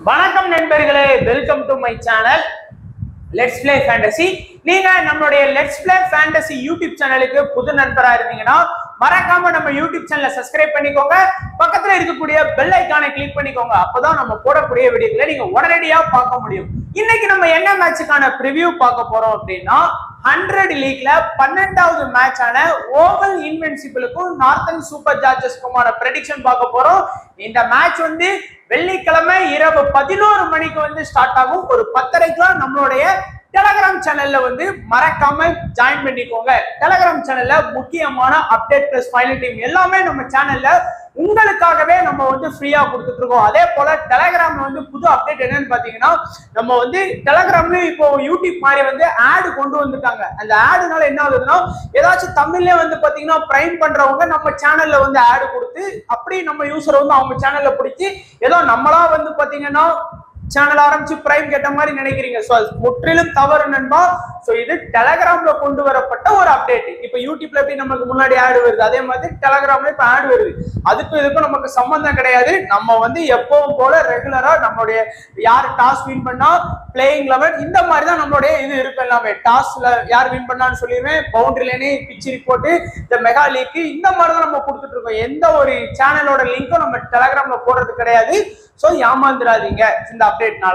வணக்கம் நண்பர்களே welcome to my channel let's play fantasy நீங்க நம்மளுடைய லெட்ஸ் பிளே ஃபேண்டசி யூடியூப் சேனலுக்கு புது நண்பரா இருந்தீங்கன்னா மறக்காம நம்ம யூடியூப் சேனலை சப்ஸ்கிரைப் பண்ணிக்கோங்க பக்கத்துல இருக்கக்கூடிய பெல் ஐக்கானை கிளிக் பண்ணிக்கோங்க அப்பதான் நம்ம போடக்கூடிய வீடியோக்களை நீங்க உடனடியா பார்க்க முடியும் இன்னைக்கு நம்ம என்ன மேட்சுக்கான ப்ரிவ்யூ பார்க்க போறோம் அப்படின்னா ஹண்ட்ரட் லீக்ல பன்னெண்டாவது மேட்ச் ஆன ஓவல் இன்வென்சிபிளுக்கும் நார்த்தன் சூப்பர் ஜார்ஜஸ்க்குமான ப்ரெடிக்ஷன் பார்க்க போறோம் இந்த மேட்ச் வந்து வெள்ளிக்கிழமை இரவு பதினோரு மணிக்கு வந்து ஸ்டார்ட் ஆகும் ஒரு பத்தரைக்கெல்லாம் நம்மளுடைய டெலகிராம் சேனல்ல வந்து மறக்காம ஜாயின் பண்ணிக்கோங்க டெலகிராம் சேனல்ல முக்கியமான அப்டேட் பிளஸ் ஃபைனல் டீம் எல்லாமே நம்ம சேனல்ல உங்களுக்காகவே நம்ம வந்து ஃப்ரீயா கொடுத்துட்டு இருக்கோம் அதே போல டெலகிராம்ல வந்து புது அப்டேட் என்னன்னு பாத்தீங்கன்னா நம்ம வந்து டெலகிராம்ல இப்போ யூடியூப் மாதிரி வந்து ஆடு கொண்டு வந்துட்டாங்க அந்த ஆடுனால என்ன ஆகுதுன்னா ஏதாச்சும் தமிழ்ல வந்து பாத்தீங்கன்னா பிரைம் பண்றவங்க நம்ம சேனல்ல வந்து ஆடு கொடுத்து அப்படி நம்ம யூசரை வந்து அவங்க சேனல்ல பிடிச்சி ஏதோ நம்மளா வந்து பாத்தீங்கன்னா சேனல் ஆரம்பிச்சு பிரைம் கேட்ட மாதிரி நினைக்கிறீங்க ஸோ அது முற்றிலும் தவறு நண்பா ஸோ இது டெலகிராம்ல கொண்டு வரப்பட்ட ஒரு அப்டேட் இப்போ யூடியூப்ல எப்படி நமக்கு முன்னாடி ஆடு வருது அதே மாதிரி டெலகிராம்ல இப்போ ஆடு வருது அதுக்கும் இதுக்கும் நமக்கு சம்பந்தம் கிடையாது நம்ம வந்து எப்பவும் போல ரெகுலரா நம்மளுடைய யார் டாஸ் வின் பண்ணா பிளேயிங் லெவன் இந்த மாதிரி தான் நம்மளுடைய இது இருக்கும் எல்லாமே டாஸ்ல யார் வின் பண்ணான்னு சொல்லிடுவேன் பவுண்டரி லைனே பிச் ரிப்போர்ட் இந்த மெகா லீக் இந்த மாதிரி தான் நம்ம கொடுத்துட்டு இருக்கோம் எந்த ஒரு சேனலோட லிங்க்கும் நம்ம டெலகிராம்ல போடுறது கிடையாது ஸோ ஏமாந்துடாதீங்க இந்த அப்டேட்னால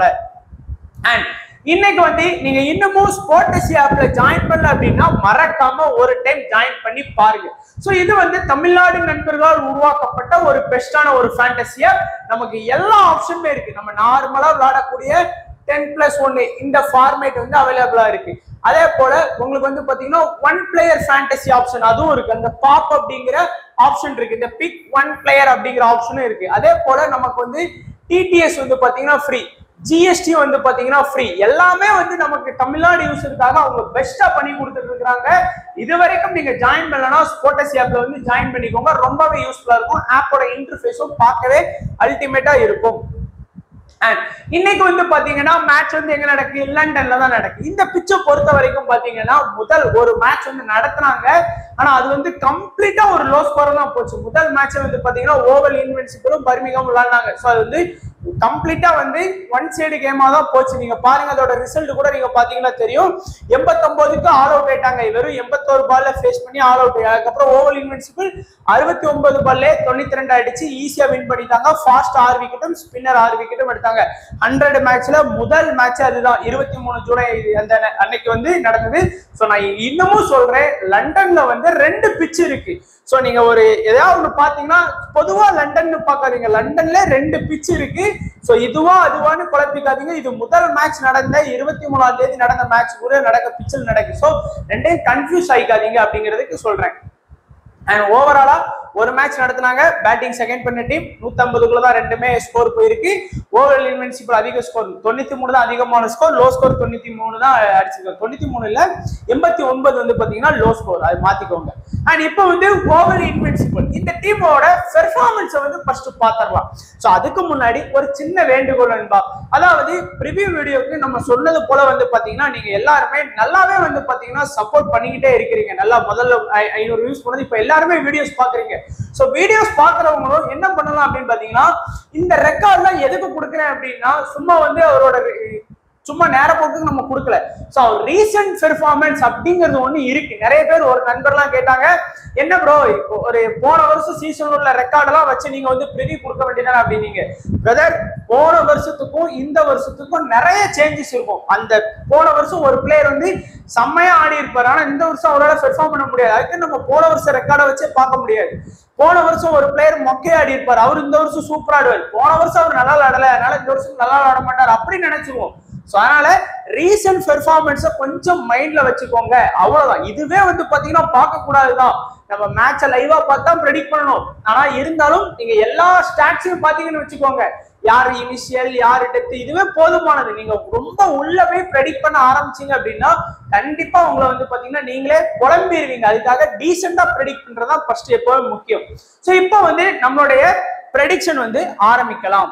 அண்ட் இன்னைக்கு வந்து நீங்க இன்னமும் ஸ்போர்டசி ஆப்ல ஜாயின் பண்ணல அப்படின்னா மறக்காம ஒரு டைம் ஜாயின் பண்ணி பாருங்க சோ இது வந்து தமிழ்நாடு நண்பர்களால் உருவாக்கப்பட்ட ஒரு பெஸ்டான ஒரு ஃபேண்டசியா நமக்கு எல்லா ஆப்ஷனுமே இருக்கு நம்ம நார்மலா விளையாடக்கூடிய டென் பிளஸ் ஒன்னு இந்த ஃபார்மேட் வந்து அவைலபிளா இருக்கு அதே போல உங்களுக்கு வந்து பாத்தீங்கன்னா ஒன் பிளேயர் ஃபேண்டசி ஆப்ஷன் அதுவும் இருக்கு அந்த பாப் அப்படிங்கிற ஆப்ஷன் இருக்கு இந்த பிக் ஒன் பிளேயர் அப்படிங்கிற ஆப்ஷனும் இருக்கு அதே போல நமக்கு வந்து டிடிஎஸ் வந்து பாத்தீங்கன்னா ஃப்ரீ ஜிஎஸ்டி வந்து பாத்தீங்கன்னா ஃப்ரீ எல்லாமே வந்து நமக்கு தமிழ்நாடு யூஸருக்காக அவங்க பெஸ்டா பண்ணி கொடுத்துட்டு இருக்காங்க இது வரைக்கும் நீங்க ஜாயின் பண்ணலன்னா ஸ்போர்டஸ் ஆப்ல வந்து ஜாயின் பண்ணிக்கோங்க ரொம்பவே யூஸ்ஃபுல்லா இருக்கும் ஆப்போட இன்டர்ஃபேஸும் பார்க்கவே அல்டிமேட்டா இருக்கும் அண்ட் இன்னைக்கு வந்து பாத்தீங்கன்னா மேட்ச் வந்து எங்க நடக்கு லண்டன்ல தான் நடக்கு இந்த பிச்சை பொறுத்த வரைக்கும் பாத்தீங்கன்னா முதல் ஒரு மேட்ச் வந்து நடத்துனாங்க ஆனா அது வந்து கம்ப்ளீட்டா ஒரு லோ ஸ்கோர் தான் போச்சு முதல் மேட்ச் வந்து பாத்தீங்கன்னா ஓவல் இன்வென்சிபிளும் பர்மிகம் விளையாடினாங்க ஸோ அது வந்து கம்ப்ளீட்டா வந்து ஒன் சைடு கேமா தான் போச்சு நீங்க பாருங்க அதோட ரிசல்ட் கூட நீங்க பாத்தீங்கன்னா தெரியும் எண்பத்தொன்பதுக்கு ஆல் அவுட் ஆயிட்டாங்க வெறும் எண்பத்தோரு பால்ல ஃபேஸ் பண்ணி ஆல் அவுட் அதுக்கப்புறம் ஓவல் இன்வென்சிபிள் அறுபத்தி ஒன்பது பால்லே தொண்ணூத்தி ரெண்டு அடிச்சு ஈஸியா வின் பண்ணிட்டாங்க ஃபாஸ்ட் ஆறு விக்கெட்டும் ஸ்பின்னர் ஆறு விக்கெட்டும் எடுத்தாங்க ஹண்ட்ரட் மேட்ச்ல முதல் மேட்ச் அதுதான் இருபத்தி மூணு ஜூலை அந்த ந- அன்னைக்கு வந்து நடந்தது ஸோ நான் இன்னமும் சொல்றேன் லண்டன்ல வந்து ரெண்டு பிச் இருக்கு ஸோ நீங்க ஒரு எதாவது ஒன்று பார்த்தீங்கன்னா பொதுவா லண்டன்னு பார்க்காதீங்க லண்டன்ல ரெண்டு பிச் இருக்கு ஸோ இதுவா அதுவான்னு குழப்பிக்காதீங்க இது முதல் மேட்ச் நடந்த இருபத்தி மூணாம் தேதி நடந்த மேட்ச் கூட நடக்க பிச்சில் நடக்கு ஸோ ரெண்டையும் கன்ஃபியூஸ் ஆயிக்காதீங்க அப்படிங்கிறதுக்கு சொல்றேன் அண்ட் ஓவராலா ஒரு மேட்ச் நடத்துனாங்க பேட்டிங் செகண்ட் பண்ண டீம் நூத்தம்பதுக்குள்ள தான் ரெண்டுமே ஸ்கோர் போயிருக்கு ஓவர் இன்வென்சிபிள் அதிக ஸ்கோர் தொண்ணூத்தி மூணு தான் அதிகமான ஸ்கோர் லோ ஸ்கோர் தொண்ணூத்தி மூணு தான் அடிச்சிருக்காங்க தொண்ணூத்தி மூணு இல்ல எண்பத்தி ஒன்பது வந்து பாத்தீங்கன்னா லோ ஸ்கோர் அது மாத்திக்கோங்க அண்ட் இப்போ வந்து ஓவர் இன்வென்சிபிள் இந்த டீமோட பெர்ஃபார்மன்ஸை வந்து ஃபர்ஸ்ட் பாத்திரலாம் ஸோ அதுக்கு முன்னாடி ஒரு சின்ன வேண்டுகோள் நண்பா அதாவது ப்ரிவியூ வீடியோக்கு நம்ம சொன்னது போல வந்து பாத்தீங்கன்னா நீங்க எல்லாருமே நல்லாவே வந்து பாத்தீங்கன்னா சப்போர்ட் பண்ணிக்கிட்டே இருக்கிறீங்க நல்லா முதல்ல ஐ- ஐநூறு வியூஸ் போனது இப்போ எல்லாருமே வீடியோஸ் பாக்குறீங்க ஸோ வீடியோஸ் பாக்குறவங்களும் என்ன பண்ணலாம் அப்படின்னு பாத்தீங்கன்னா இந்த ரெக்கார்ட்லாம் எதுக்கு கொடுக்குறேன் அப்படின்னா சும்மா வந்து அவரோட re- சும்மா நேரப்போக்குக்கு நம்ம கொடுக்கல ஸோ ரீசன்ட் பெர்ஃபார்மன்ஸ் அப்படிங்கிறது ஒண்ணு இருக்கு நிறைய பேர் ஒரு நண்பர்லாம் கேட்டாங்க என்ன ப்ரோ ஒரு போன வருஷம் சீசன் உள்ள ரெக்கார்டெல்லாம் வச்சு நீங்க வந்து ப்ரிவியூ கொடுக்க வேண்டியதானே அப்படின்னீங்க பிரதர் போன வருஷத்துக்கும் இந்த வருஷத்துக்கும் நிறைய சேஞ்சஸ் இருக்கும் அந்த போன வருஷம் ஒரு பிளேயர் வந்து செம்மையா ஆடி இருப்பாரு ஆனா இந்த வருஷம் அவரால் பெர்ஃபார்ம் பண்ண முடியாது அதுக்கு நம்ம போன வருஷம் ரெக்கார்டை வச்சே பார்க்க முடியாது போன வருஷம் ஒரு பிளேயர் மொக்கை ஆடி இருப்பார் அவர் இந்த வருஷம் சூப்பர் ஆடுவார் போன வருஷம் அவர் நல்லா ஆடல அதனால இந்த வருஷம் நல்லா ஆட மாட்டார் அப்படி நினைச்சுக்குவோம் ஸோ அதனால ரீசன்ட் பெர்ஃபார்மன்ஸை கொஞ்சம் மைண்ட்ல வச்சுக்கோங்க அவ்வளவுதான் இதுவே வந்து பாத்தீங்கன்னா பார்க்க கூடாதுதான் நம்ம மேட்சை லைவா பார்த்தா ப்ரெடிக்ட் பண்ணணும் ஆனா இருந்தாலும் நீங்க எல்லா ஸ்டாட்ஸையும் பாத்தீங்கன்னு வச்சுக்கோங்க யார் இனிஷியல் யார் டெப்த் இதுவே போதுமானது நீங்க ரொம்ப உள்ள போய் ப்ரெடிக்ட் பண்ண ஆரம்பிச்சீங்க அப்படின்னா கண்டிப்பா உங்களை வந்து பாத்தீங்கன்னா நீங்களே குழம்பிடுவீங்க அதுக்காக டீசெண்டா ப்ரெடிக்ட் பண்றதா ஃபர்ஸ்ட் எப்பவுமே முக்கியம் ஸோ இப்போ வந்து நம்மளுடைய ப்ரெடிக்ஷன் வந்து ஆரம்பிக்கலாம்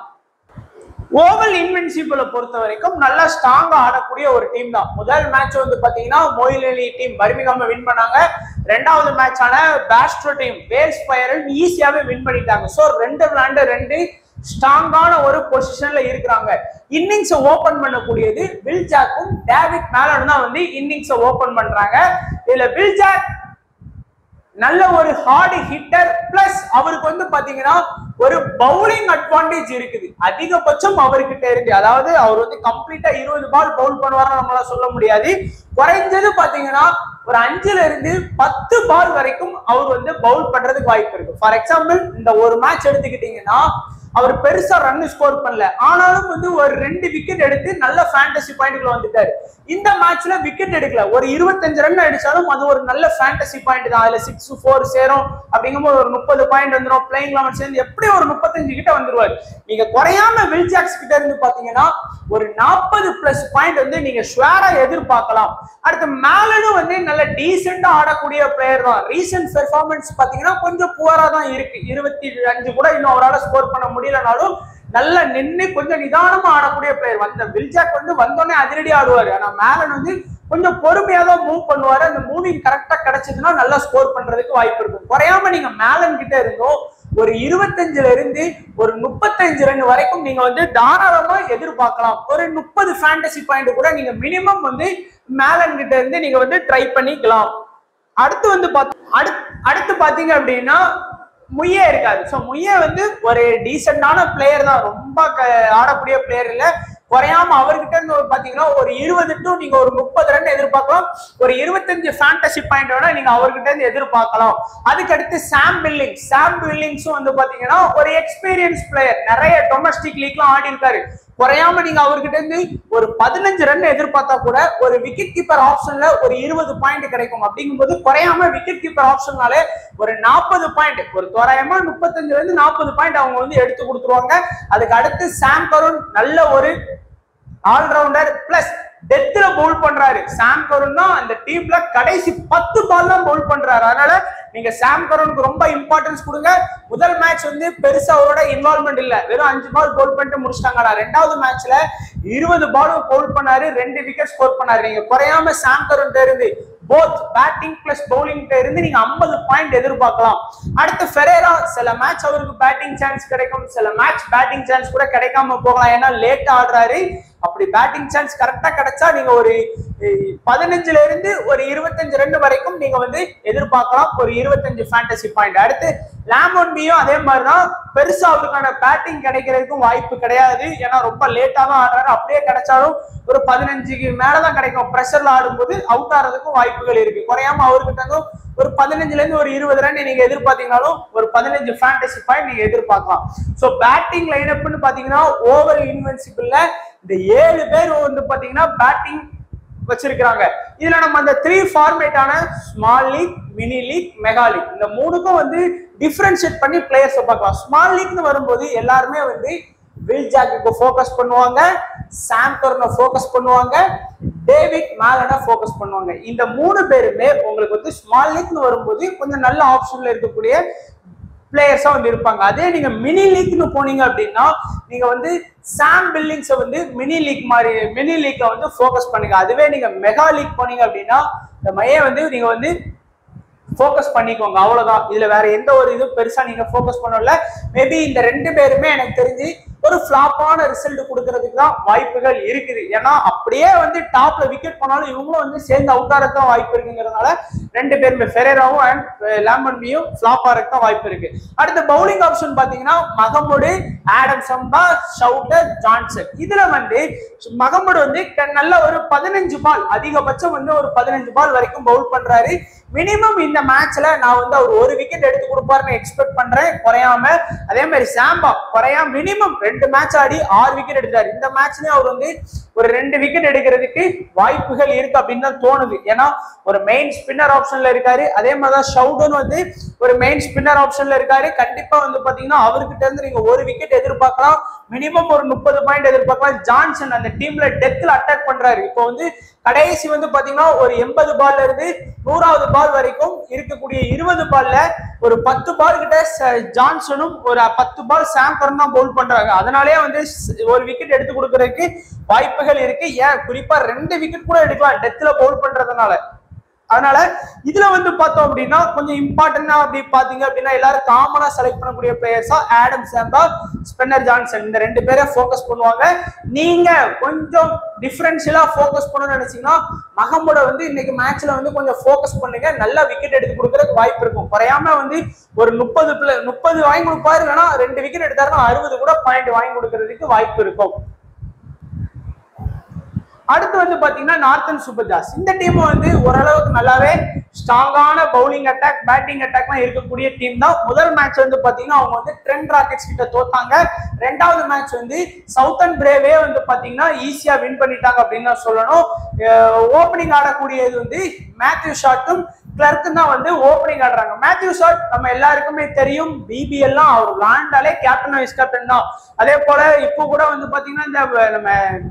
ஓவல் இன்வென்சிபிளை பொறுத்த வரைக்கும் நல்லா ஸ்ட்ராங்கா ஆடக்கூடிய ஒரு டீம் தான் முதல் மேட்ச் வந்து பாத்தீங்கன்னா மொயில் அலி டீம் பர்மிகாம வின் பண்ணாங்க ரெண்டாவது மேட்ச் ஆன பேஸ்ட்ரோ டீம் வேல்ஸ் பயரன் ஈஸியாவே வின் பண்ணிட்டாங்க ஸோ ரெண்டு விளையாண்டு ரெண்டு ஸ்ட்ராங்கான ஒரு பொசிஷன்ல இருக்கிறாங்க இன்னிங்ஸ் ஓபன் பண்ணக்கூடியது வில் ஜாக்கும் டேவிட் மேலனும் தான் வந்து இன்னிங்ஸ் ஓபன் பண்றாங்க இதுல வில் ஜாக் நல்ல ஒரு ஹார்டு ஹிட்டர் பிளஸ் அவருக்கு வந்து பாத்தீங்கன்னா ஒரு பவுலிங் அட்வான்டேஜ் இருக்குது அதிகபட்சம் அவர்கிட்ட இருக்கு அதாவது அவர் வந்து கம்ப்ளீட்டா இருபது பால் பவுல் பண்ணுவாருன்னு நம்மளால சொல்ல முடியாது குறைஞ்சது பாத்தீங்கன்னா ஒரு அஞ்சுல இருந்து பத்து பால் வரைக்கும் அவர் வந்து பவுல் பண்றதுக்கு வாய்ப்பு இருக்கு ஃபார் எக்ஸாம்பிள் இந்த ஒரு மேட்ச் எடுத்துக்கிட்டீங்கன்னா அவர் பெருசா ரன் ஸ்கோர் பண்ணல ஆனாலும் வந்து ஒரு ரெண்டு விக்கெட் எடுத்து நல்ல ஃபேண்டசி பாயிண்ட்ல வந்துட்டாரு இந்த மேட்ச்ல விக்கெட் எடுக்கல ஒரு இருபத்தஞ்சு ரன் அடிச்சாலும் அது ஒரு நல்ல ஃபேண்டசி பாயிண்ட் தான் அதுல சிக்ஸ் ஃபோர் சேரும் அப்படிங்கும்போது ஒரு முப்பது பாயிண்ட் வந்துடும் பிளேயிங் லெவன் சேர்ந்து எப்படி ஒரு முப்பத்தஞ்சு கிட்ட வந்துருவாரு நீங்க குறையாம வில் ஜாக்ஸ் கிட்ட இருந்து பாத்தீங்கன்னா ஒரு நாற்பது பிளஸ் பாயிண்ட் வந்து நீங்க ஷுவரா எதிர்பார்க்கலாம் அடுத்து மேலனும் வந்து நல்ல டீசெண்டா ஆடக்கூடிய பிளேயர் தான் ரீசன்ட் பெர்ஃபார்மன்ஸ் பாத்தீங்கன்னா கொஞ்சம் புவரா தான் இருக்கு இருபத்தி அஞ்சு கூட இன்னும் அவரால் ஸ்கோர் பண்ண முடியலனாலும் நல்லா நின்னு கொஞ்சம் நிதானமா ஆடக்கூடிய பிளேயர் வந்த வில்ஜாக் வந்து வந்தோடனே அதிரடி ஆடுவாரு ஆனா மேலன் வந்து கொஞ்சம் பொறுமையா தான் மூவ் பண்ணுவாரு அந்த மூவிங் கரெக்டா கிடைச்சதுன்னா நல்லா ஸ்கோர் பண்றதுக்கு வாய்ப்பு இருக்கும் குறையாம நீங்க மேலன் கிட்ட இருந்தோம் ஒரு இருபத்தஞ்சுல இருந்து ஒரு முப்பத்தஞ்சு ரன் வரைக்கும் நீங்க வந்து தாராளமா எதிர்பார்க்கலாம் ஒரு முப்பது ஃபேண்டசி பாயிண்ட் கூட நீங்க மினிமம் வந்து மேலன் கிட்ட இருந்து நீங்க வந்து ட்ரை பண்ணிக்கலாம் அடுத்து வந்து பாத்- அடுத்- அடுத்து பாத்தீங்க அப்படின்னா முய்யே இருக்காது ஸோ முய்யே வந்து ஒரு டீசெண்டான பிளேயர் தான் ரொம்ப க- ஆடக்கூடிய பிளேயர் இல்ல குறையாம அவர்கிட்ட இருந்து ஒரு பாத்தீங்கன்னா ஒரு இருபது டு நீங்க ஒரு முப்பது ரன் எதிர்பார்க்கலாம் ஒரு இருபத்தஞ்சு ஃபேண்டசி பாயிண்ட் வேணா நீங்க அவர்கிட்ட இருந்து எதிர்பார்க்கலாம் அதுக்கு அடுத்து சாம் பில்லிங் சாம் பில்லிங்ஸும் வந்து பாத்தீங்கன்னா ஒரு எக்ஸ்பீரியன்ஸ் பிளேயர் நிறைய டொமஸ்டிக் லீக்லாம் ஆடி இருக்காரு குறையாம நீங்க அவர்கிட்ட இருந்து ஒரு பதினஞ்சு ரன் எதிர்பார்த்தா கூட ஒரு விக்கெட் கீப்பர் ஆப்ஷன்ல ஒரு இருபது பாயிண்ட் கிடைக்கும் அப்படிங்கும்போது குறையாம விக்கெட் கீப்பர் ஆப்ஷன்னாலே ஒரு நாற்பது பாயிண்ட் ஒரு தோராயமா முப்பத்தஞ்சுல இருந்து நாற்பது பாயிண்ட் அவங்க வந்து எடுத்து கொடுத்துருவாங்க அதுக்கு அடுத்து சாம் கருண் நல்ல ஒரு ஆல்ரவுண்டர் பிளஸ் டெத்துல பவுல் பண்றாரு சாம் கருண் தான் அந்த டீம்ல கடைசி பத்து பால் தான் பவுல் பண்றாரு அதனால நீங்க சாம் கருணுக்கு ரொம்ப இம்பார்ட்டன்ஸ் கொடுங்க முதல் மேட்ச் வந்து பெருசா அவரோட இன்வால்மெண்ட் இல்ல வெறும் அஞ்சு பால் பவுல் பண்ணிட்டு முடிச்சிட்டாங்கடா ரெண்டாவது மேட்ச்ல இருபது பாலும் பவுல் பண்ணாரு ரெண்டு விக்கெட் ஸ்கோர் பண்ணாரு நீங்க குறையாம சாம் கருண் இருந்து போத் பேட்டிங் பிளஸ் பவுலிங் இருந்து நீங்க 50 பாயிண்ட் எதிர்பார்க்கலாம் அடுத்து ஃபெரேரா சில மேட்ச் அவருக்கு பேட்டிங் சான்ஸ் கிடைக்கும் சில மேட்ச் பேட்டிங் சான்ஸ் கூட கிடைக்காம போகலாம் ஏன்னா லேட் ஆடுறாரு அப்படி பேட்டிங் சான்ஸ் கரெக்டா கிடைச்சா நீங்க ஒரு அஹ், பதினஞ்சுல இருந்து ஒரு இருபத்தஞ்சு ரன் வரைக்கும் நீங்க வந்து எதிர்பார்க்கலாம் ஒரு இருபத்தஞ்சு ஃபேண்டசி பாயிண்ட் அடுத்து லாமோன்பியும் அதே மாதிரிதான் பெருசா அவருக்கான பேட்டிங் கிடைக்கிறதுக்கும் வாய்ப்பு கிடையாது ஏன்னா ரொம்ப லேட்டா தான் ஆடுறாரு அப்படியே கிடைச்சாலும் ஒரு பதினஞ்சுக்கு மேலதான் கிடைக்கும் ப்ரெஷர்ல ஆடும்போது அவுட் ஆறதுக்கும் வாய்ப்புகள் இருக்கு குறையாம அவர்கிட்ட இருந்தும் ஒரு பதினஞ்சுல இருந்து ஒரு இருபது ரன் நீங்க எதிர்பார்த்தீங்கனாலும் ஒரு பதினஞ்சு ஃபேண்டசி பாயிண்ட் நீங்க எதிர்பார்க்கலாம் சோ பேட்டிங் லைனப்னு பாத்தீங்கன்னா ஓவர் இன்வென்சிபிள்ல இந்த ஏழு பேர் வந்து பாத்தீங்கன்னா பேட்டிங் வச்சிருக்கிறாங்க இதுல நம்ம அந்த த்ரீ ஃபார்மேட்டான small league mini league mega league இந்த மூணுக்கும் வந்து டிஃபரன்ஷியேட் பண்ணி பிளேயர்ஸ் பார்க்கலாம் ஸ்மால் லீக்னு வரும்போது எல்லாருமே வந்து வில் ஜாக்கு ஃபோக்கஸ் பண்ணுவாங்க சாம் கர்னை ஃபோக்கஸ் பண்ணுவாங்க டேவிட் மேலனை ஃபோக்கஸ் பண்ணுவாங்க இந்த மூணு பேருமே உங்களுக்கு வந்து ஸ்மால் லீக்னு வரும்போது கொஞ்சம் நல்ல ஆப்ஷன்ல இருக்கக்கூடிய பிளேயர்ஸா வந்து இருப்பாங்க அதே நீங்க மினி லீக்னு போனீங்க அப்படின்னா நீங்க வந்து சாம் பில்லிங்ஸை வந்து மினி லீக் மாதிரி மினி லீக்ல வந்து ஃபோக்கஸ் பண்ணுங்க அதுவே நீங்க மெகா லீக் போனீங்க அப்படின்னா இந்த மைய வந்து நீங்க வந்து ஃபோக்கஸ் பண்ணிக்கோங்க அவ்வளவுதான் இதுல வேற எந்த ஒரு இதுவும் பெருசா நீங்க ஃபோக்கஸ் பண்ணல மேபி இந்த ரெண்டு பேருமே எனக்கு தெரிஞ்சு ஒரு ஃபிளாப்பான ரிசல்ட் கொடுக்கறதுக்கு தான் வாய்ப்புகள் இருக்குது ஏன்னா அப்படியே வந்து டாப்ல விக்கெட் போனாலும் இவங்களும் வந்து சேர்ந்து அவுட் ஆகிறதுக்கு தான் வாய்ப்பு இருக்குங்கிறதுனால ரெண்டு பேருமே ஃபெரேராவும் அண்ட் லேமன்பியும் ஃபிளாப் ஆகிறதுக்கு தான் வாய்ப்பு இருக்கு அடுத்த பவுலிங் ஆப்ஷன் பாத்தீங்கன்னா மகமுடு ஆடம் சம்பா ஷவுட்டர் ஜான்சன் இதுல வந்து மகமுடு வந்து க- நல்ல ஒரு பதினஞ்சு பால் அதிகபட்சம் வந்து ஒரு பதினஞ்சு பால் வரைக்கும் பவுல் பண்றாரு மினிமம் இந்த மேட்ச்ல நான் வந்து அவர் ஒரு விக்கெட் எடுத்து கொடுப்பாருன்னு எக்ஸ்பெக்ட் பண்றேன் குறையாம அதே மாதிரி சாம்பா குறையாம மினிமம் ரெண்டு மேட்ச் ஆடி ஆறு விக்கெட் எடுத்தாரு இந்த மேட்ச்லயும் அவர் வந்து ஒரு ரெண்டு விக்கெட் எடுக்கிறதுக்கு வாய்ப்புகள் இருக்கு அப்படின்னு தான் தோணுது ஏன்னா ஒரு மெயின் ஸ்பின்னர் ஆப்ஷன்ல இருக்காரு அதே மாதிரி தான் ஷவுடன் வந்து ஒரு மெயின் ஸ்பின்னர் ஆப்ஷன்ல இருக்காரு கண்டிப்பா வந்து பாத்தீங்கன்னா அவர்கிட்ட இருந்து நீங்க ஒரு விக்கெட் எதிர்பார்க்கலாம் மினிமம் ஒரு முப்பது பாயிண்ட் எதிர்பார்க்கலாம் ஜான்சன் அந்த டீம்ல டெத்ல அட்டாக் பண்றாரு இப்போ வந்து கடைசி வந்து பாத்தீங்கன்னா ஒரு எண்பது பால்ல இருந்து நூறாவது பால் வரைக்கும் இருக்கக்கூடிய இருபது பால்ல ஒரு பத்து பால் கிட்ட ச- ஜான்சனும் ஒரு பத்து பால் சாம்பரும் தான் பவுல் பண்றாங்க அதனாலே வந்து ஸ்- ஒரு விக்கெட் எடுத்து கொடுக்கறதுக்கு வாய்ப்புகள் இருக்கு ஏன் குறிப்பா ரெண்டு விக்கெட் கூட எடுக்கலாம் டெத்ல பவுல் பண்றதுனால அதனால இதுல வந்து பார்த்தோம் அப்படின்னா கொஞ்சம் இம்பார்ட்டன்டா அப்படி பாத்தீங்க அப்படின்னா எல்லாரும் காமனா செலக்ட் பண்ணக்கூடிய பிளேயர்ஸா ஆடம் சாம்பா ஸ்பென்னர் ஜான்சன் இந்த ரெண்டு பேரை ஃபோக்கஸ் பண்ணுவாங்க நீங்க கொஞ்சம் டிஃபரன்ஷியலா ஃபோக்கஸ் பண்ணணும்னு நினைச்சீங்கன்னா மகமோட வந்து இன்னைக்கு மேட்ச்ல வந்து கொஞ்சம் ஃபோக்கஸ் பண்ணுங்க நல்லா விக்கெட் எடுத்து கொடுக்கறதுக்கு வாய்ப்பு இருக்கும் குறையாம வந்து ஒரு முப்பது பிளே முப்பது வாங்கி கொடுப்பாரு இல்லைன்னா ரெண்டு விக்கெட் எடுத்தாருன்னா அறுபது கூட பாயிண்ட் வாங்கி கொடுக்கறதுக்கு வாய்ப்பு இருக்கும் அடுத்து வந்து பாத்தீங்கன்னா நார்த்தன் சூப்பர் ஜாஸ் இந்த டீம் வந்து ஓரளவுக்கு நல்லாவே ஸ்ட்ராங்கான பவுலிங் அட்டாக் பேட்டிங் அட்டாக்லாம் இருக்கக்கூடிய டீம் தான் முதல் மேட்ச் வந்து பாத்தீங்கன்னா அவங்க வந்து ட்ரெண்ட் ராக்கெட்ஸ் கிட்ட தோத்தாங்க ரெண்டாவது மேட்ச் வந்து சவுத்தன் பிரேவே வந்து பாத்தீங்கன்னா ஈஸியா வின் பண்ணிட்டாங்க அப்படின்னு தான் சொல்லணும் ஓப்பனிங் ஆடக்கூடியது வந்து மேத்யூ ஷாட்டும் கிளர்க்கு தான் வந்து ஓப்பனிங் ஆடுறாங்க மேத்யூ ஷாட் நம்ம எல்லாருக்குமே தெரியும் பிபிஎல்லாம் அவர் விளாண்டாலே கேப்டன் வைஸ் கேப்டன் தான் அதே போல இப்போ கூட வந்து பாத்தீங்கன்னா இந்த நம்ம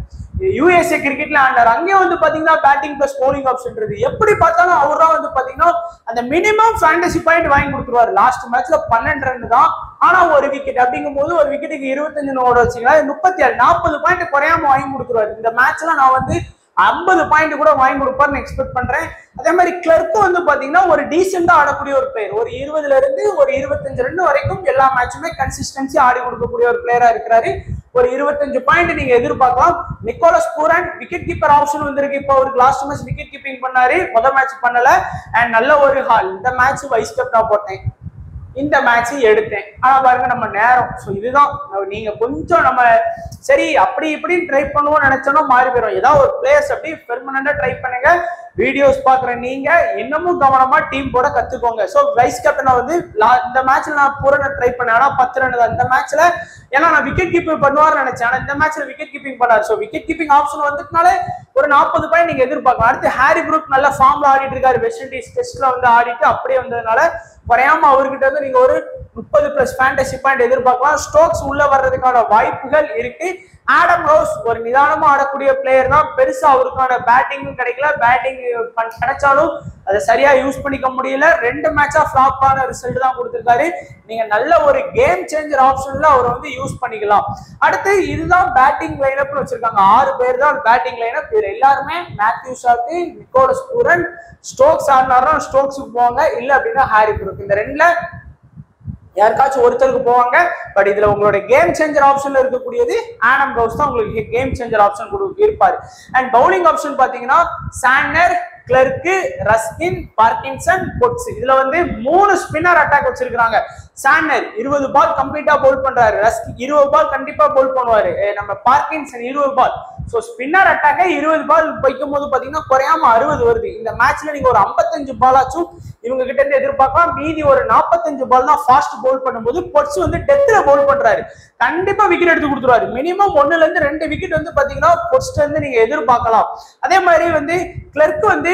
யூஎஸ்ஏ கிரிக்கெட்ல ஆண்டார் அங்கேயும் வந்து பாத்தீங்கன்னா பேட்டிங் பிளஸ் bowling ஆப்ஷன் இருக்கு எப்படி பார்த்தாலும் அவர் தான் வந்து பாத்தீங்கன்னா அந்த மினிமம் ஃபேண்டசி பாயிண்ட் வாங்கி கொடுத்துருவாரு லாஸ்ட் மேட்ச்ல பன்னெண்டு ரன் தான் ஆனா ஒரு விக்கெட் அப்படிங்கும் போது ஒரு விக்கெட்டுக்கு இருபத்தஞ்சு ஓட வச்சுக்கலாம் முப்பத்தி ஏழு நாற்பது பாயிண்ட் குறையாம வாங்கி கொடுத்துருவாரு இந்த மேட்ச்ல நான் வந்து ஐம்பது பாயிண்ட் கூட வாங்கி கொடுப்பாருன்னு எக்ஸ்பெக்ட் பண்றேன் அதே மாதிரி கிளர்க்கு வந்து பாத்தீங்கன்னா ஒரு டீசெண்டா ஆடக்கூடிய ஒரு பிளேயர் ஒரு இருபதுல இருந்து ஒரு இருபத்தஞ்சு ரன் வரைக்கும் எல்லா மேட்சுமே கன்சிஸ்டன்சி ஆடி கொடுக்கக்கூடிய ஒரு பிளேயரா இருக்கிறாரு ஒரு இருபத்தஞ்சு பாயிண்ட் நீங்க எதிர்பார்க்கலாம் Nicholas Pooran wicket keeper option வந்திருக்கு இப்போ அவருக்கு லாஸ்ட் மேட்ச் விக்கெட் கீப்பிங் பண்ணாரு முதல் மேட்ச் பண்ணல அண்ட் நல்ல ஒரு ஹால் இந்த மேட்ச் வைஸ் கேப்டனா போட்டேன் இந்த மேட்ச் எடுத்தேன் ஆனா பாருங்க நம்ம நேரம் ஸோ இதுதான் நீங்க கொஞ்சம் நம்ம சரி அப்படி இப்படின்னு ட்ரை பண்ணுவோம்னு நினைச்சோம்னா மாறி போயிடும் ஏதாவது ஒரு பிளேயர்ஸ் அப்படி பெர்மனண்டா ட்ரை பண்ணுங்க வீடியோஸ் பாக்குற நீங்க இன்னமும் கவனமா டீம் போட கத்துக்கோங்க ஸோ வைஸ் கேப்டனா வந்து லா- இந்த மேட்ச்ல நான் பூரண ட்ரை பண்ணேன் ஆனா பத்து ரன் தான் இந்த மேட்ச்ல ஏன்னா நான் விக்கெட் கீப்பிங் பண்ணுவார்னு நினைச்சேன் ஆனா இந்த மேட்ச்ல விக்கெட் கீப்பிங் பண்ணாரு ஸோ விக்கெட் கீப்பிங் ஆப்ஷன் வந்துட்டுனாலே ஒரு நாற்பது பாயிண்ட் நீங்க எதிர்பார்க்கலாம் அடுத்து ஹாரி ப்ரூக் நல்ல ஃபார்ம்ல ஆடிட்டு இருக்காரு வெஸ்ட் இண்டீஸ் டெஸ்ட்ல வந்து ஆடிட்டு அப்படியே வந்ததுனால குறையாம அவர்கிட்ட வந்து நீங்க ஒரு முப்பது பிளஸ் ஃபேண்டசி பாயிண்ட் எதிர்பார்க்கலாம் ஸ்டோக்ஸ் உள்ள வர்றதுக்கான வாய்ப்புகள் இருக்கு ஆடம் ஹவுஸ் ஒரு நிதானமா ஆடக்கூடிய பிளேயர் தான் பெருசா அவருக்கான பேட்டிங்கும் கிடைக்கல பேட்டிங் கிடைச்சாலும் அதை சரியா யூஸ் பண்ணிக்க முடியல ரெண்டு மேட்சா ஃபிளாப்பான ரிசல்ட் தான் கொடுத்திருக்காரு நீங்க நல்ல ஒரு கேம் சேஞ்சர் ஆப்ஷன்ல அவர் வந்து யூஸ் பண்ணிக்கலாம் அடுத்து இதுதான் பேட்டிங் லைனப்னு வச்சிருக்காங்க ஆறு பேர் தான் பேட்டிங் லைனப் இதுல எல்லாருமே மேத்யூ ஷாக்கு நிக்கோலஸ் பூரன் ஸ்டோக்ஸ் ஆடினாரும் ஸ்டோக்ஸுக்கு போவாங்க இல்ல அப்படின்னா ஹாரி ப்ரூக் இந்த ரெண்டுல யாருக்காச்சும் ஒருத்தருக்கு போவாங்க பட் இதுல உங்களோட கேம் சேஞ்சர் ஆப்ஷன்ல இருக்கக்கூடியது ஆடம் கவுஸ் தான் உங்களுக்கு கேம் சேஞ்சர் ஆப்ஷன் கொடு இருப்பாரு அண்ட் பவுலிங் ஆப்ஷன் பாத்தீங்கன்னா சாண்டர் கிளர்க்கு ரஸ்கின் பார்க்கின்சன் பொட்ஸ் இதுல வந்து மூணு ஸ்பின்னர் அட்டாக் வச்சிருக்காங்க சாண்டர் இருபது பால் கம்ப்ளீட்டா பவுல் பண்றாரு ரஸ்கி இருபது பால் கண்டிப்பா பவுல் பண்ணுவாரு அஹ் நம்ம பார்க்கின்சன் இருபது பால் ஸோ ஸ்பின்னர் அட்டாக்கே இருபது பால் வைக்கும் போது பாத்தீங்கன்னா குறையாம அறுபது வருது இந்த மேட்ச்ல நீங்க ஒரு ஐம்பத்தஞ்சு பாலாச்சும் இவங்க கிட்ட இருந்து எதிர்பார்க்கலாம் மீதி ஒரு நாற்பத்தஞ்சு பால் தான் ஃபாஸ்ட் பவுல் பண்ணும்போது பொட்ஸ் வந்து டெத்ல பவுல் பண்றாரு கண்டிப்பா விக்கெட் எடுத்து கொடுத்துருவாரு மினிமம் ஒண்ணுல இருந்து ரெண்டு விக்கெட் வந்து பாத்தீங்கன்னா பொட்ஸ்ல இருந்து நீங்க எதிர்பார்க்கலாம் அதே மாதிரி வந்து கிளர்க் வந்து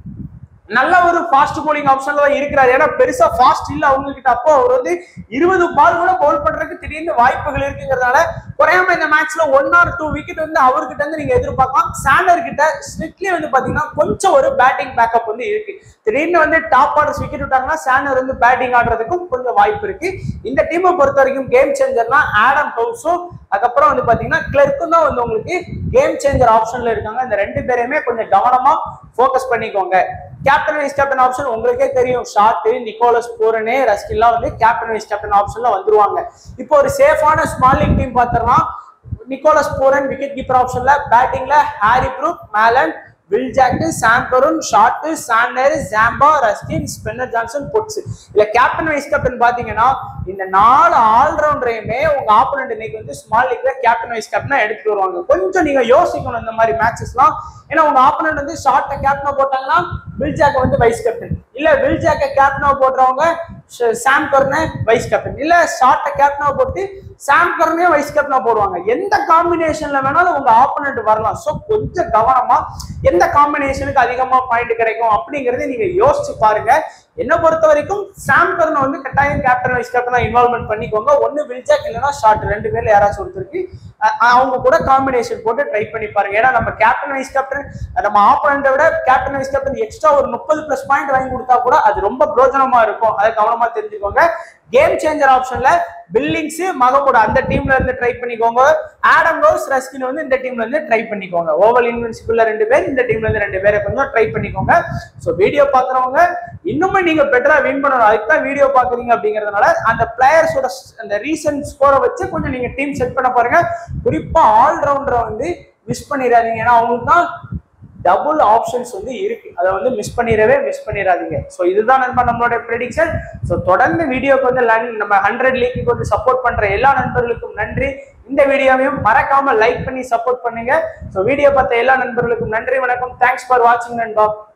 நல்ல ஒரு ஃபாஸ்ட் bowling ஆப்ஷன்ல தான் இருக்கிறாரு ஏன்னா பெருசா ஃபாஸ்ட் இல்ல அவங்க கிட்ட அப்போ அவர் வந்து இருபது பால் கூட பவுல் பண்றதுக்கு திடீர்னு வாய்ப்புகள் இருக்குங்கிறதுனால குறையாம இந்த மேட்ச்ல ஒன் ஆர் டூ விக்கெட் வந்து அவர்கிட்ட இருந்து நீங்க எதிர்பார்க்கலாம் சாண்டர் கிட்ட ஸ்ட்ரிக்ட்லி வந்து பாத்தீங்கன்னா கொஞ்சம் ஒரு பேட்டிங் பேக்கப் வந்து இருக்கு திடீர்னு வந்து டாப் ஆர்டர்ஸ் விக்கெட் விட்டாங்கன்னா சாண்டர் வந்து பேட்டிங் ஆடுறதுக்கும் கொஞ்சம் வாய்ப்பு இருக்கு இந்த டீமை பொறுத்த வரைக்கும் கேம் சேஞ்சர்னா ஆடம் ஹவுஸும் அதுக்கப்புறம் வந்து பாத்தீங்கன்னா கிளர்க்கும் தான் வந்து உங்களுக்கு கேம் சேஞ்சர் ஆப்ஷன்ல இருக்காங்க இந்த ரெண்டு பேரையுமே கொஞ்சம் கவனமா ஃபோக்கஸ் பண்ணிக்கோங்க கேப்டன் வைஸ் கேப்டன் ஆப்ஷன் உங்களுக்கே தெரியும் ஷார்ட் நிக்கோலஸ் பூரனே ரஸ்கின்லாம் வந்து கேப்டன் வைஸ் கேப்டன் ஆப்ஷன்ல வந்துருவாங்க இப்போ ஒரு சேஃபான ஸ்மால் லீக் டீம் பார்த்தோம்னா நிக்கோலஸ் பூரன் விக்கெட் கீப்பர் ஆப்ஷன்ல பேட்டிங்ல Harry Brook Malan Will Jacks Sam Curran Short சாண்டர் ஜாம்பா ரஸ்கின் ஸ்பென்னர் ஜான்சன் பொட்ஸ் இல்ல கேப்டன் வைஸ் கேப்டன் பாத்தீங்கன்னா இந்த நாலு ஆல்ரவுண்டரையுமே உங்க ஆப்போனண்ட் இன்னைக்கு வந்து ஸ்மால் லீக்ல கேப்டன் வைஸ் கேப்டனா எடுத்துட்டு வருவாங்க கொஞ்சம் நீங்க யோசிக்கணும் இந்த மாதிரி மேட்சஸ்லாம் ஏன்னா உங்க ஆப்போனண்ட் வந்து ஷார்ட்டை கேப்டனா போட்டாங்கன்னா வில் ஜாக்க வந்து வைஸ் கேப்டன் இல்ல வில் ஜாக்க கேப்டனா போடுறவங்க ஷ- சாம் கர்னே வைஸ் கேப்டன் இல்ல ஷார்ட்டை கேப்டனா போட்டு சாம் கர்னே வைஸ் கேப்டனா போடுவாங்க எந்த காம்பினேஷன்ல வேணாலும் உங்க ஆப்போனண்ட் வரலாம் சோ கொஞ்சம் கவனமா எந்த காம்பினேஷனுக்கு அதிகமா பாயிண்ட் கிடைக்கும் அப்படிங்கறத நீங்க யோசிச்சு பாருங்க என்ன பொறுத்த வரைக்கும் சாம் கர்னை வந்து கட்டாயம் கேப்டன் வைஸ் கேப்டனா இன்வால்வ்மெண்ட் பண்ணிக்கோங்க ஒன்னு வில்ஜாக் இல்லைன்னா ஷார்ட் ரெண்டு பேர்ல யாராச்சும் ஒருத்தருக்கு அஹ் அவங்க கூட காம்பினேஷன் போட்டு ட்ரை பண்ணி பாருங்க ஏன்னா நம்ம கேப்டன் வைஸ் கேப்டன் நம்ம ஆப்போனண்ட்டை விட கேப்டன் வைஸ் கேப்டன் எக்ஸ்ட்ரா ஒரு முப்பது பிளஸ் பாயிண்ட் வாங்கி கொடுத்தா கூட அது ரொம்ப பிரோஜனமா இருக்கும் அதை கவனமா தெரிஞ்சுக்கோங்க கேம் சேஞ்சர் ஆப்ஷன்ல பில்லிங்ஸ் மகமூட அந்த டீம்ல இருந்து ட்ரை பண்ணிக்கோங்க ஆடம் ரோஸ் ரஸ்கின் வந்து இந்த டீம்ல இருந்து ட்ரை பண்ணிக்கோங்க ஓவல் இன்வென்சிபிள்ல ரெண்டு பேர் இந்த டீம்ல இருந்து ரெண்டு பேரை கொஞ்சம் ட்ரை பண்ணிக்கோங்க ஸோ வீடியோ பாக்குறவங்க இன்னுமே நீங்க பெட்டரா வின் பண்ணணும் அதுக்கு தான் வீடியோ பாக்குறீங்க அப்படிங்கறதுனால அந்த பிளேயர்ஸோட அந்த ரீசன்ட் ஸ்கோரை வச்சு கொஞ்சம் நீங்க டீம் செட் பண்ண பாருங்க குறிப்பா ஆல்ரவுண்டரை வந்து மிஸ் பண்ணிடாதீங்க ஏன்னா அவங்களுக்கு தான் டபுள் ஆப்ஷன்ஸ் வந்து இருக்கு அதை வந்து மிஸ் பண்ணிடவே மிஸ் பண்ணிடாதீங்க ஸோ இதுதான் நண்பா நம்மளோட ப்ரெடிக்ஷன் ஸோ தொடர்ந்து வீடியோக்கு வந்து லைன் நம்ம ஹண்ட்ரட் லீக்கு வந்து சப்போர்ட் பண்ற எல்லா நண்பர்களுக்கும் நன்றி இந்த வீடியோவையும் மறக்காம லைக் பண்ணி சப்போர்ட் பண்ணுங்க ஸோ வீடியோ பார்த்த எல்லா நண்பர்களுக்கும் நன்றி வணக்கம் தேங்க்ஸ் ஃபார் வாட்சிங் நண்பா